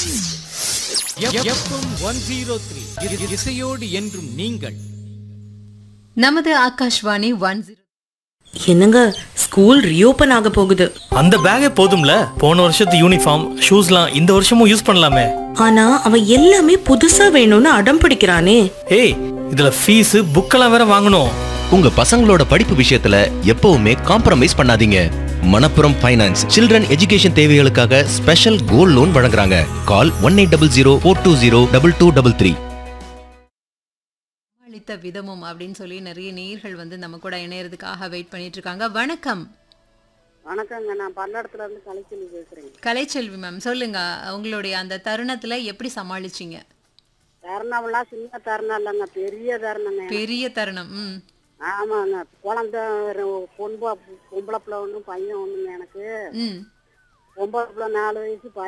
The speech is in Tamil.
எஃப்எம் ஒன் ஜீரோ த்ரீ இசையோடு என்றும் நீங்கள் நமது ஆகாஷ்வாணி ஒன் ஜீரோ என்னங்க ஸ்கூல் ரீஓபன் ஆக போகுது அந்த பேக்கே போதும்ல போன வருஷத்து யூனிஃபார்ம் ஷூஸ்லாம் இந்த வருஷமும் யூஸ் பண்ணலாமே ஆனா அவன் எல்லாமே புதுசா வேணும்னு அடம் பிடிக்கிறானே ஏய் இதுல ஃபீஸ் புக்கெல்லாம் வேற வாங்கணும் உங்க பசங்களோட படிப்பு விஷயத்துல எப்பவுமே காம்ப்ரமைஸ் பண்ணாதீங்க மணப்புரம் ஃபைனான்ஸ் சில்ட்ரன் எஜுகேஷன் தேவைகளுக்காக ஸ்பெஷல் கோல்ட் லோன் வழங்குறாங்க call one eight double zero four two zero double two double three அளித்த விதமும் அப்படின்னு சொல்லி நிறைய நேர்கள் வந்து நம்ம கூட இணையறதுக்காக வெயிட் பண்ணிட்டு இருக்காங்க வணக்கம் வணக்கங்க நான் பல்லடத்துல இருந்து கலைச்செல்வி பேசுறேங்க கலைச்செல்வி மேம் சொல்லுங்க உங்களுடைய அந்த தருணத்துல எப்படி சமாளிச்சீங்க தருணம்லாம் சின்ன தருணம் இல்லைங்க பெரிய தருணங்க பெரிய தருணம் ம் ஆமாங்க குழந்தை ஒரு பொன்பு பொம்பளை பிள்ளை ஒன்றும் பையன் ஒன்றுங்க எனக்கு ம் பொம்பளை பிள்ளை நாலு வயசு